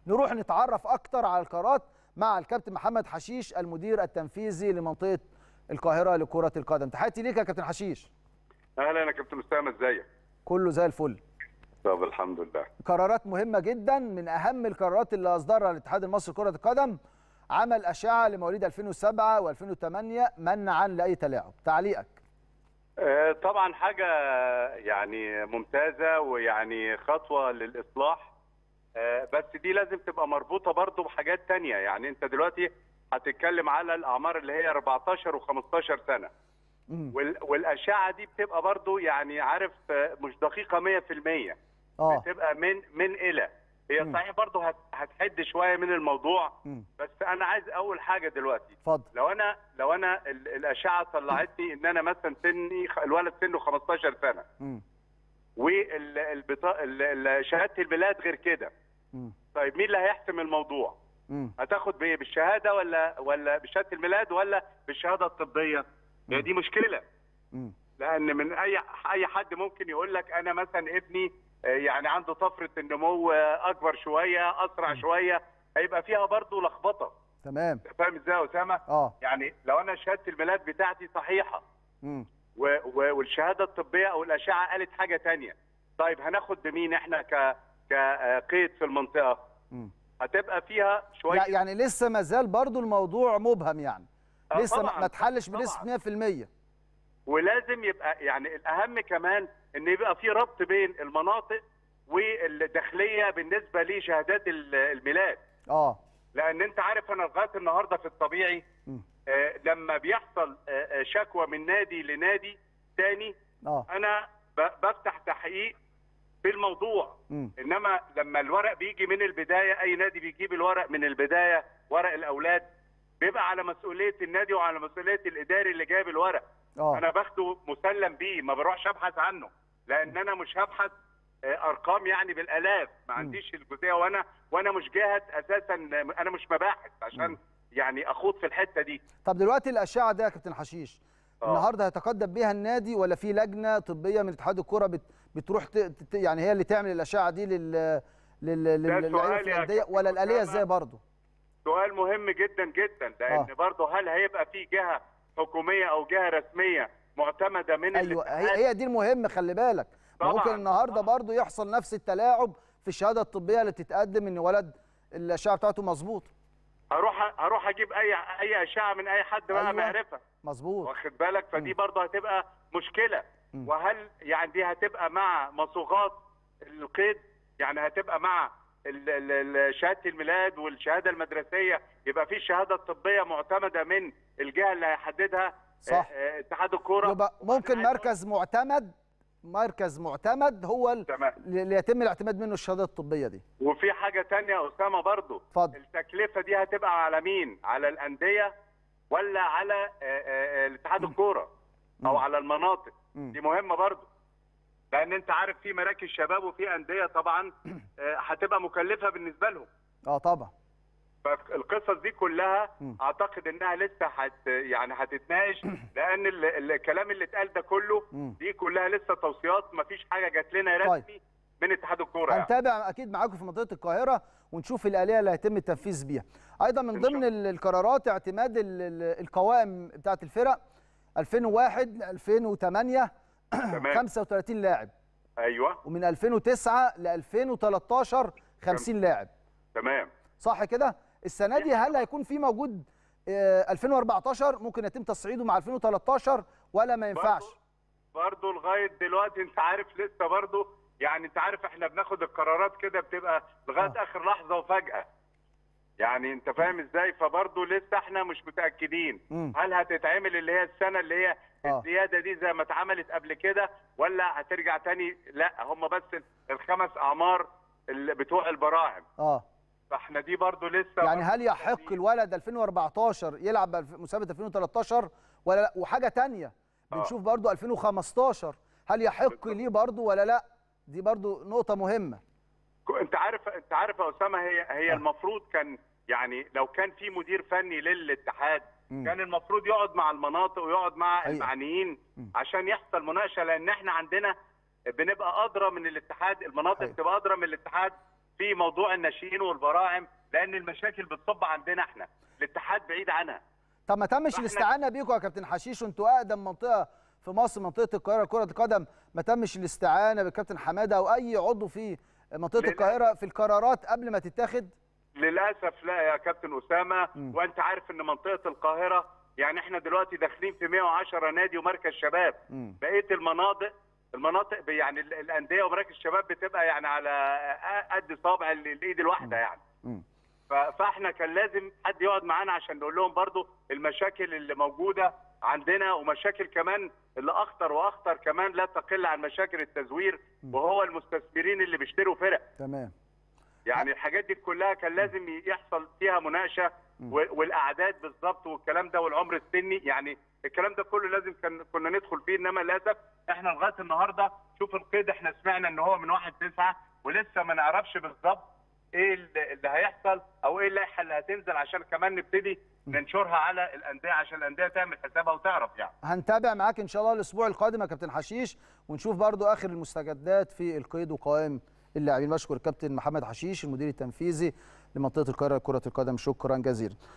نروح نتعرف اكتر على القرارات مع الكابتن محمد حشيش المدير التنفيذي لمنطقه القاهره لكره القدم تحياتي ليك يا كابتن حشيش اهلا يا كابتن اسامه ازيك كله زي الفل طب الحمد لله قرارات مهمه جدا من اهم القرارات اللي اصدرها الاتحاد المصري لكره القدم عمل اشعه لمواليد 2007 و2008 منعا لاي تلاعب تعليقك آه، طبعا حاجه يعني ممتازه ويعني خطوه للاصلاح آه، بس دي لازم تبقى مربوطه برضو بحاجات تانية يعني انت دلوقتي هتتكلم على الاعمار اللي هي 14 و15 سنه مم. وال- والاشعه دي بتبقى برضو يعني عارف آه، مش دقيقه 100% اه بتبقى من من الى هي مم. صحيح برضو هت- هتحد شويه من الموضوع مم. بس انا عايز اول حاجه دلوقتي اتفضل لو انا لو انا ال- الاشعه طلعتني ان انا مثلا سني خ- الولد سنه 15 سنه مم. وشهاده الميلاد غير كده مم. طيب مين اللي هيحسم الموضوع مم. هتاخد بايه بالشهاده ولا ولا بشهاده الميلاد ولا بالشهاده الطبيه هي دي مشكله مم. لان من اي اي حد ممكن يقول لك انا مثلا ابني آه، يعني عنده طفره النمو آه، اكبر شويه اسرع شويه هيبقى فيها برضه لخبطه تمام فاهم ازاي يا اسامه اه يعني لو انا شهاده الميلاد بتاعتي صحيحه مم. و- و- والشهاده الطبيه او الاشعه قالت حاجه تانية طيب هناخد بمين احنا ك كقيد في المنطقه مم. هتبقى فيها شويه يع- يعني لسه ما زال برضو الموضوع مبهم يعني آه، لسه ما- طبعاً، ما اتحلش طبعاً. بنسبه 100% ولازم يبقى يعني الاهم كمان ان يبقى في ربط بين المناطق والداخليه بالنسبه لشهادات ال- الميلاد اه لان انت عارف انا لغايه النهارده في الطبيعي مم. آه، لما بيحصل آه، آه، شكوى من نادي لنادي تاني اه انا ب- بفتح تحقيق في الموضوع مم. انما لما الورق بيجي من البدايه اي نادي بيجيب الورق من البدايه ورق الاولاد بيبقى على مسؤوليه النادي وعلى مسؤوليه الاداري اللي جايب الورق اه انا باخده مسلم بيه ما بروحش ابحث عنه لان انا مش هبحث آه، ارقام يعني بالالاف ما عنديش الجزئيه وانا وانا مش جاهز اساسا انا مش مباحث عشان يعني اخوض في الحته دي طب دلوقتي الاشعه ده يا كابتن حشيش آه. النهارده هيتقدم بيها النادي ولا في لجنه طبيه من اتحاد الكره بت... بتروح ت... ت... يعني هي اللي تعمل الاشعه دي لل لل لل- سؤال للعيبه في يا الانديه كابتن ولا الاليه أسامة. ازاي برضه سؤال مهم جدا جدا لان آه. برضه هل هيبقى في جهه حكوميه او جهه رسميه معتمده من ايوه الاتحاد؟ هي, هي دي المهم خلي بالك طبعاً، ممكن النهارده طبعاً. برضه يحصل نفس التلاعب في الشهاده الطبيه اللي تتقدم ان ولد الاشعه بتاعته مظبوط هروح هروح اجيب اي اي اشعه من اي حد بقى أيوة. معرفه مظبوط واخد بالك فدي برضه هتبقى مشكله مم. وهل يعني دي هتبقى مع مصوغات القيد يعني هتبقى مع ال- ال- ال- شهاده الميلاد والشهاده المدرسيه يبقى في الشهاده الطبيه معتمده من الجهه اللي هيحددها صح. آه، آه، اتحاد الكوره يبقى ممكن وبعدين عايز مركز معتمد مركز معتمد هو ال- تمام. اللي يتم الاعتماد منه الشهاده الطبيه دي وفي حاجة تانية يا أسامة برضو اتفضل. التكلفة دي هتبقى على مين؟ على الأندية ولا على آه، آه، آه، الاتحاد الكورة أو مم. على المناطق مم. دي مهمة برضو لأن أنت عارف في مراكز شباب وفي أندية طبعا آه، هتبقى مكلفة بالنسبة لهم اه طبعا فالقصص دي كلها مم. اعتقد انها لسه هت يعني هتتناقش لان ال- ال- الكلام اللي اتقال ده كله مم. دي كلها لسه توصيات مفيش حاجه جات لنا طيب. رسمي من اتحاد الكوره يعني. هنتابع اكيد معاكم في منطقه القاهره ونشوف الاليه اللي هيتم التنفيذ بيها ايضا من إن ضمن شاء ال- القرارات اعتماد ال- ال- القوائم بتاعه الفرق 2001 ل 2008 تمام. 35 لاعب ايوه ومن 2009 ل 2013 50 لاعب تمام صح كده السنه دي هل هيكون في موجود آه، 2014 ممكن يتم تصعيده مع 2013 ولا ما ينفعش برضه لغايه دلوقتي انت عارف لسه برضه يعني انت عارف احنا بناخد القرارات كده بتبقى لغايه آه. اخر لحظه وفجاه يعني انت فاهم ازاي فبرضه لسه احنا مش متاكدين مم. هل هتتعمل اللي هي السنه اللي هي آه. الزياده دي زي ما اتعملت قبل كده ولا هترجع تاني لا هم بس الخمس اعمار اللي بتوع البراعم اه فاحنا دي برضه لسه يعني برضه هل يحق الولد 2014 يلعب بألف- مسابقه 2013 ولا لا وحاجه تانية بنشوف برضو 2015 هل يحق ليه برضو ولا لا دي برضو نقطه مهمه انت عارف انت عارف يا اسامه هي هي آه. المفروض كان يعني لو كان في مدير فني للاتحاد مم. كان المفروض يقعد مع المناطق ويقعد مع حقيقة. المعنيين مم. عشان يحصل مناقشه لان احنا عندنا بنبقى ادرى من الاتحاد المناطق حقيقة. بتبقى ادرى من الاتحاد في موضوع الناشئين والبراعم لان المشاكل بتصب عندنا احنا الاتحاد بعيد عنها طب ما تمش فإحنا- الاستعانه بيكم يا كابتن حشيش وانتوا اقدم منطقه في مصر منطقه القاهره كره القدم ما تمش الاستعانه بالكابتن حماده او اي عضو في منطقه للأسف. القاهره في القرارات قبل ما تتاخد للاسف لا يا كابتن اسامه مم. وانت عارف ان منطقه القاهره يعني احنا دلوقتي داخلين في 110 نادي ومركز شباب مم. بقيه المناطق المناطق ب- يعني ال- الانديه ومراكز الشباب بتبقى يعني على قد صابع ال- الايد الواحده يعني مم. ف- فاحنا كان لازم حد يقعد معانا عشان نقول لهم برضو المشاكل اللي موجوده عندنا ومشاكل كمان اللي اخطر واخطر كمان لا تقل عن مشاكل التزوير وهو المستثمرين اللي بيشتروا فرق تمام يعني الحاجات دي كلها كان لازم يحصل فيها مناقشه و- والاعداد بالظبط والكلام ده والعمر السني يعني الكلام ده كله لازم كان كنا ندخل فيه انما للاسف احنا لغايه النهارده شوف القيد احنا سمعنا ان هو من 1 9 ولسه ما نعرفش بالظبط ايه اللي اللي هيحصل او ايه اللائحه اللي هتنزل عشان كمان نبتدي ننشرها على الانديه عشان الانديه تعمل حسابها وتعرف يعني هنتابع معاك ان شاء الله الاسبوع القادم يا كابتن حشيش ونشوف برضو اخر المستجدات في القيد وقوائم اللاعبين بشكر الكابتن محمد حشيش المدير التنفيذي لمنطقه القاهره لكره القدم شكرا جزيلا